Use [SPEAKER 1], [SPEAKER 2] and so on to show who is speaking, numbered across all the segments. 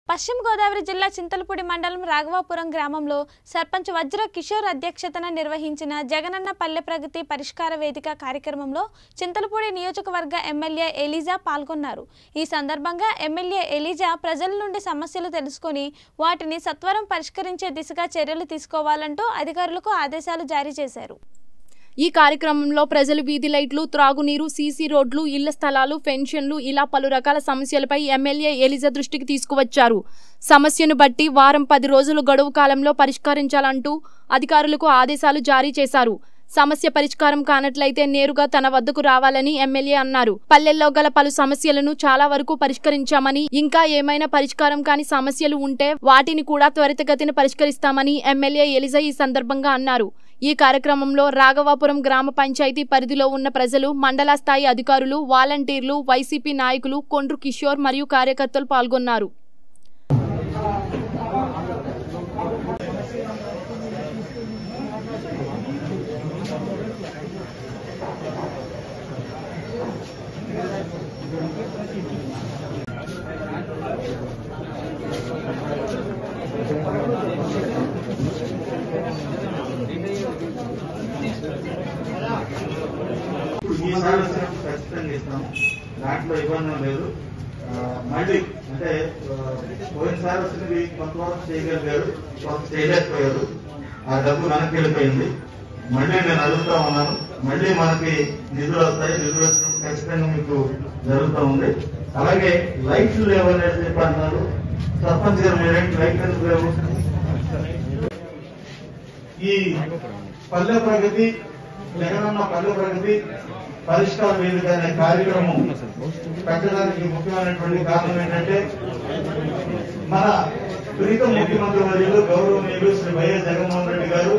[SPEAKER 1] పశ్చిమ గోదావరి జిల్లా చింతలపూడి మండలం రాఘవాపురం గ్రామంలో సర్పంచ్ వజ్ర కిషోర్ అధ్యక్షతన నిర్వహించిన జగనన్న పల్లె ప్రగతి పరిష్కార వేదిక కార్యక్రమంలో చింతలపూడి నియోజకవర్గ ఎమ్మెల్యే ఎలీజా పాల్గొన్నారు ఈ సందర్భంగా ఎమ్మెల్యే ఎలీజా ప్రజల నుండి సమస్యలు తెలుసుకొని వాటిని సత్వరం పరిష్కరించే దిశగా చర్యలు తీసుకోవాలంటూ అధికారులకు ఆదేశాలు జారీ చేశారు
[SPEAKER 2] ఈ కార్యక్రమంలో ప్రజలు వీధి లైట్లు త్రాగునీరు సీసీ రోడ్లు ఇళ్ల స్థలాలు పెన్షన్లు ఇలా పలు రకాల సమస్యలపై ఎమ్మెల్యే ఎలిజా దృష్టికి తీసుకువచ్చారు సమస్యను బట్టి వారం పది రోజులు గడువు కాలంలో పరిష్కరించాలంటూ అధికారులకు ఆదేశాలు జారీ చేశారు సమస్య పరిష్కారం కానట్లయితే నేరుగా తన వద్దకు రావాలని ఎమ్మెల్యే అన్నారు పల్లెల్లో గల పలు సమస్యలను చాలా వరకు పరిష్కరించామని ఇంకా ఏమైనా పరిష్కారం కాని సమస్యలు ఉంటే వాటిని కూడా త్వరితగతిన పరిష్కరిస్తామని ఎమ్మెల్యే ఎలిజా ఈ సందర్భంగా అన్నారు ఈ కార్యక్రమంలో రాఘవాపురం గ్రామ పంచాయతీ పరిధిలో ఉన్న ప్రజలు మండల స్థాయి అధికారులు వాలంటీర్లు వైసీపీ నాయకులు కొండ్రు కిషోర్ మరియు కార్యకర్తలు పాల్గొన్నారు
[SPEAKER 3] ఇప్పుడు ఈసారి వచ్చినప్పుడు ఖచ్చితంగా ఇస్తాము దాంట్లో ఇబ్బంది ఏం లేదు ఆ, మళ్ళీ అంటే ఆ, పోయినసారి వచ్చినవి కొంతవరకు చేయగలిగారు కొంత చేయలేకపోయారు ఆ డబ్బు వెనక్కి వెళ్ళిపోయింది మళ్ళీ నేను అడుగుతా ఉన్నాను మళ్ళీ మనకి నిధులు వస్తాయి నిధులు వచ్చినప్పుడు ఖచ్చితంగా మీకు జరుగుతూ ఉంది అలాగే లైట్లు లేవనేది చెప్పి అంటున్నారు సర్పంచ్ గారు మీరేంటి లైట్లు ఎందుకు లేవు ఈ పల్లె ప్రగతి జగనన్న పల్లె ప్రగతి పరిష్కార వేదిక అనే కార్యక్రమం పెట్టడానికి ముఖ్యమైనటువంటి కారణం ఏంటంటే మన ప్రీతం ముఖ్యమంత్రి వర్యులు గౌరవనీయులు శ్రీ వైఎస్ జగన్మోహన్ రెడ్డి గారు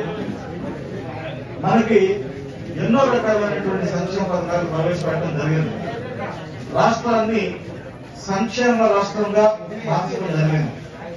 [SPEAKER 3] మనకి ఎన్నో రకాలైనటువంటి సంక్షేమ పథకాలు ప్రవేశపెట్టడం జరిగింది రాష్ట్రాన్ని సంక్షేమ రాష్ట్రంగా మార్చడం జరిగింది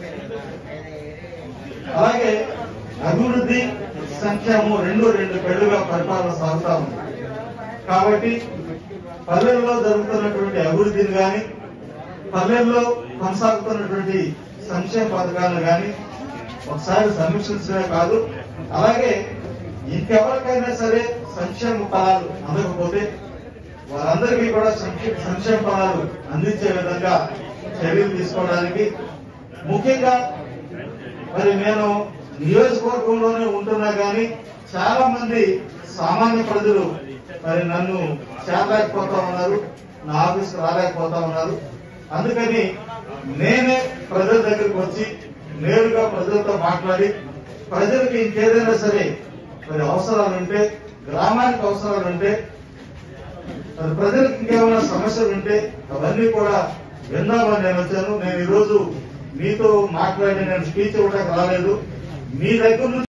[SPEAKER 3] అలాగే అభివృద్ధి సంక్షేమం రెండు రెండు కళ్ళుగా పరిపాలన సాగుతా ఉంది కాబట్టి పల్లెల్లో జరుగుతున్నటువంటి అభివృద్ధిని కానీ పల్లెల్లో కొనసాగుతున్నటువంటి సంక్షేమ పథకాలను కానీ ఒకసారి సమీక్షించడమే కాదు అలాగే ఇంకెవరికైనా సరే సంక్షేమ ఫలాలు అందకపోతే వారందరికీ కూడా సంక్షే- సంక్షేమ ఫలాలు అందించే విధంగా చర్యలు తీసుకోవడానికి ముఖ్యంగా మరి నేను నియోజకవర్గంలోనే ఉంటున్నా కానీ చాలా మంది సామాన్య ప్రజలు మరి నన్ను చేరలేకపోతా ఉన్నారు నా ఆఫీస్కి రాలేకపోతా ఉన్నారు అందుకని నేనే ప్రజల దగ్గరికి వచ్చి నేరుగా ప్రజలతో మాట్లాడి ప్రజలకి ఇంకేదైనా సరే మరి అవసరాలు ఉంటే గ్రామానికి అవసరాలు ఉంటే మరి ప్రజలకు ఇంకేమైనా సమస్యలు ఉంటే అవన్నీ కూడా విందామని నేను వచ్చాను నేను ఈరోజు మీతో మాట్లాడి నేను స్పీచ్ ఇవ్వడానికి రాలేదు మీ దగ్గర నుంచి